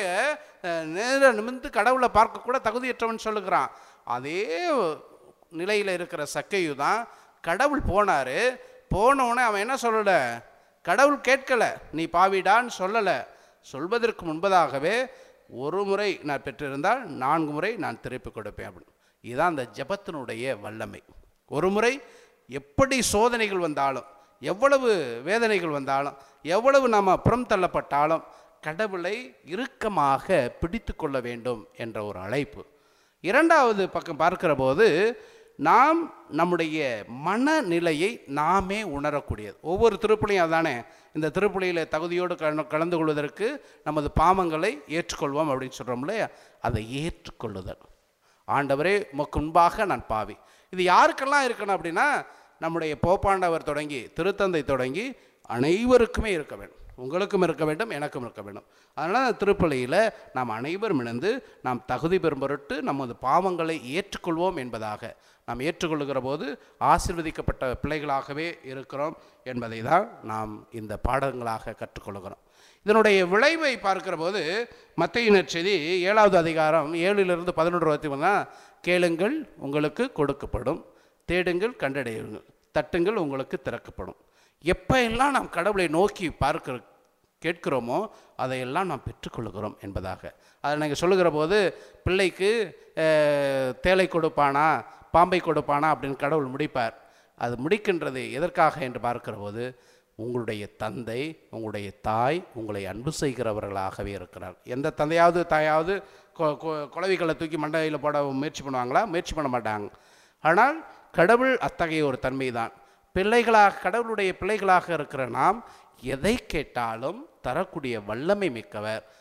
நேர நிமிர்ந்து கடவுளை பார்க்க கூட தகுதியற்றவன் சொல்லுகிறான் அதே நிலையில் இருக்கிற சக்கையு தான் கடவுள் போனார் போனவுடனே அவன் என்ன சொல்லலை கடவுள் கேட்கல நீ பாவிடான்னு சொல்லலை சொல்வதற்கு முன்பதாகவே ஒரு முறை நான் பெற்றிருந்தால் நான்கு முறை நான் திருப்பி கொடுப்பேன் அப்படின்னு இதுதான் அந்த ஜெபத்தினுடைய வல்லமை ஒரு முறை எப்படி சோதனைகள் வந்தாலும் எவ்வளவு வேதனைகள் வந்தாலும் எவ்வளவு நாம் புறம் தள்ளப்பட்டாலும் கடவுளை இறுக்கமாக பிடித்து கொள்ள வேண்டும் என்ற ஒரு அழைப்பு இரண்டாவது பக்கம் பார்க்கிற போது நாம் நம்முடைய மனநிலையை நாமே உணரக்கூடியது ஒவ்வொரு திருப்பலியும் அதானே இந்த திருப்பலியில் தகுதியோடு கலந்து கலந்து கொள்வதற்கு நமது பாவங்களை ஏற்றுக்கொள்வோம் அப்படின்னு சொல்கிறோம் இல்லையா அதை ஏற்றுக்கொள்ளுதல் ஆண்டவரே உமக்கு முன்பாக நான் பாவி இது யாருக்கெல்லாம் இருக்கணும் அப்படின்னா நம்முடைய போப்பாண்டவர் தொடங்கி திருத்தந்தை தொடங்கி அனைவருக்குமே இருக்க வேண்டும் உங்களுக்கும் இருக்க வேண்டும் எனக்கும் இருக்க வேண்டும் அதனால் அந்த திருப்பலியில் நாம் அனைவரும் இணைந்து நாம் தகுதி பெறும் பொருட்டு நமது பாவங்களை ஏற்றுக்கொள்வோம் என்பதாக நாம் ஏற்றுக்கொள்ளுகிற போது ஆசீர்வதிக்கப்பட்ட பிள்ளைகளாகவே இருக்கிறோம் என்பதை தான் நாம் இந்த பாடங்களாக கற்றுக்கொள்கிறோம் இதனுடைய விளைவை பார்க்கிற போது மத்திய நற்செய்தி ஏழாவது அதிகாரம் ஏழிலிருந்து பதினொன்று வரைக்கும் தான் கேளுங்கள் உங்களுக்கு கொடுக்கப்படும் தேடுங்கள் கண்டடையுங்கள் தட்டுங்கள் உங்களுக்கு திறக்கப்படும் எப்போ எல்லாம் நாம் கடவுளை நோக்கி பார்க்கிற கேட்கிறோமோ அதையெல்லாம் நாம் பெற்றுக்கொள்கிறோம் என்பதாக அதை நீங்கள் சொல்லுகிற போது பிள்ளைக்கு அஹ், தேளை கொடுப்பானா பாம்பை கொடுப்பானா அப்படின்னு கடவுள் முடிப்பார் அது முடிக்கின்றது எதற்காக என்று பார்க்கிற போது உங்களுடைய தந்தை உங்களுடைய தாய் உங்களை அன்பு செய்கிறவர்களாகவே இருக்கிறார் எந்த தந்தையாவது தாயாவது கொ- கொ- குளவிகளை தூக்கி மண்டையில் போட முயற்சி பண்ணுவாங்களா முயற்சி பண்ண மாட்டாங்க ஆனால் கடவுள் அத்தகைய ஒரு தன்மை தான் பிள்ளைகளாக கடவுளுடைய பிள்ளைகளாக இருக்கிற நாம் எதை கேட்டாலும் தரக்கூடிய வல்லமை மிக்கவர்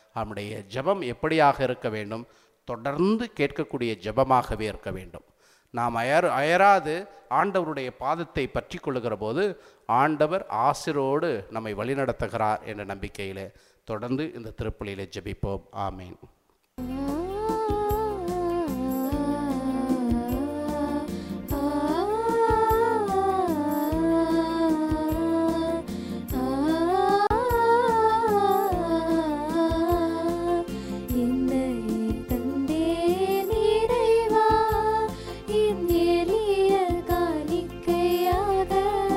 நம்முடைய ஜெபம் எப்படியாக இருக்க வேண்டும் தொடர்ந்து கேட்கக்கூடிய ஜெபமாகவே இருக்க வேண்டும் நாம் அயர் அயராது ஆண்டவருடைய பாதத்தை பற்றி கொள்ளுகிற போது ஆண்டவர் ஆசிரோடு நம்மை வழிநடத்துகிறார் என்ற நம்பிக்கையிலே தொடர்ந்து இந்த திருப்பலியிலே ஜெபிப்போம் ஆமீன் என்னையே தந்தேன் இறைவா, என் எளிய காணிக்கையாக.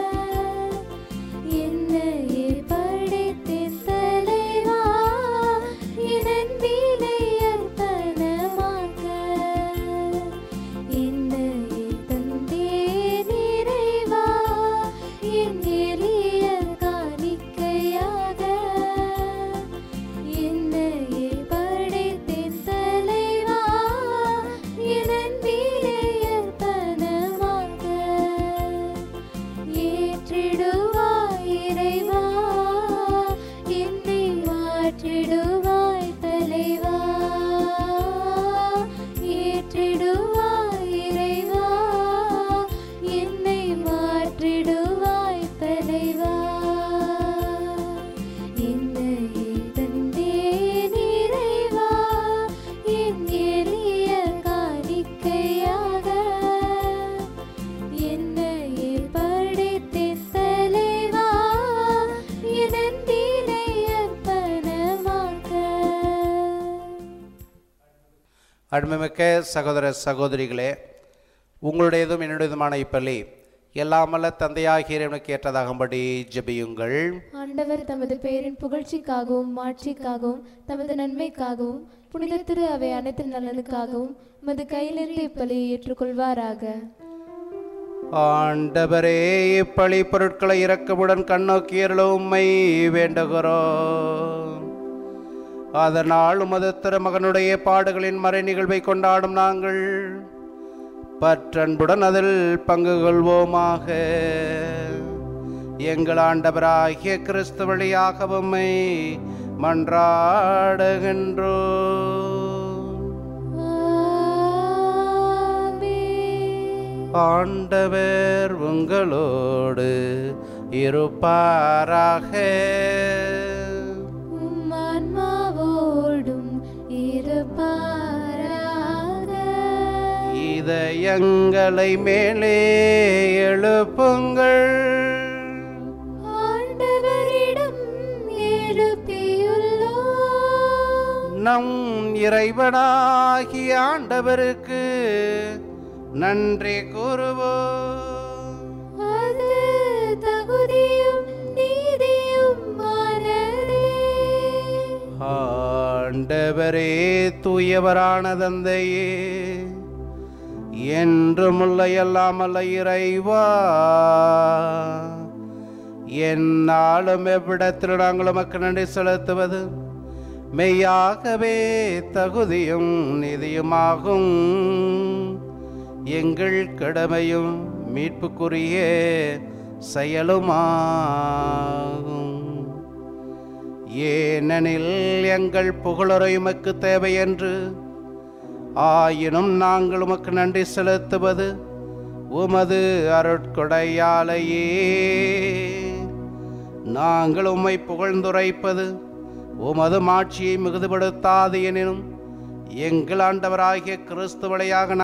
என்னையே படைத்தேன் தலைவா, என் அன்பினை அர்ப்பணமாக்க. என்னையே தந்தேன் இறைவா, என் எளிய காணிக்கையாக. என்னையே படைத்தேன் தலைவா, என் அன்பினை அர்ப்பணமாக. ஏற்றிடுவாய் இறைவா, என்னை மாற்றிடுவாய் தலைவா. ஏற்றிடுவாய் இறைவா, என்னை மாற்றிடுவாய் தலைவா. என்னையே தந்தேன் இறைவா, என் எளிய காணிக்கையாக. என்னையே படைத்தேன் தலைவா, என் அன்பினை அர்ப்பணமாக்க. அருமைமிக்க சகோதர சகோதரிகளே உங்களுடையதும் என்னுடையதுமான இப்பள்ளி எல்லாமல்ல தந்தையாகிய இறைவனுக்கு ஏற்றதாகும்படி ஜெபியுங்கள் ஆண்டவர் தமது பெயரின் புகழ்ச்சிக்காகவும் மாட்சிக்காகவும் தமது நன்மைக்காகவும் புனித திரு அவை அனைத்து நலனுக்காகவும் உமது கையிலிருந்து இப்பலியை ஏற்றுக்கொள்வாராக ஆண்டவரே இப்பழி பொருட்களை இறக்கமுடன் கண்ணோக்கியருள உம்மை வேண்டுகிறோம் அதனால் உமது திருமகனுடைய பாடுகளின் மறை நிகழ்வை கொண்டாடும் நாங்கள் பற்றன்புடன் அதில் பங்கு கொள்வோமாக எங்கள் ஆண்டவராகிய கிறிஸ்து வழியாக உம்மை மன்றாடுகின்றோம் ஆமென். ஆண்டவர் உங்களோடு இருப்பாராக உம் ஆன்மாவோடும் இருப்பாராக இதயங்களை மேலே எழுப்புங்கள் ஆண்டவரிடம் எழுப்பியுள்ளோம் நம் இறைவனாகிய ஆண்டவருக்கு நன்றி கூறுவோம் அது தகுதியும் நீதியும் மானதே ஆண்டவரே தூயவரான தந்தையே என்றுமுள்ள எல்லாமல்ல இறைவா என்னாலும் எவ்விடத்தில் நாங்கள் உமக்கு நன்றி செலுத்துவது மெய்யாகவே தகுதியும் நிதியுமாகும் எங்கள் கடமையும் மீட்புக்குரிய செயலுமாகும் ஏனெனில் எங்கள் புகழுரை உமக்கு தேவை என்று ஆயினும் நாங்கள் உமக்கு நன்றி செலுத்துவது உமது அருட்கொடையாலேயே நாங்கள் உம்மை புகழ்ந்துரைப்பது உமது மாட்சியை மிகுதுபடுத்தாது எனினும் எங்கள் ஆண்டவராகிய கிறிஸ்து வழியாக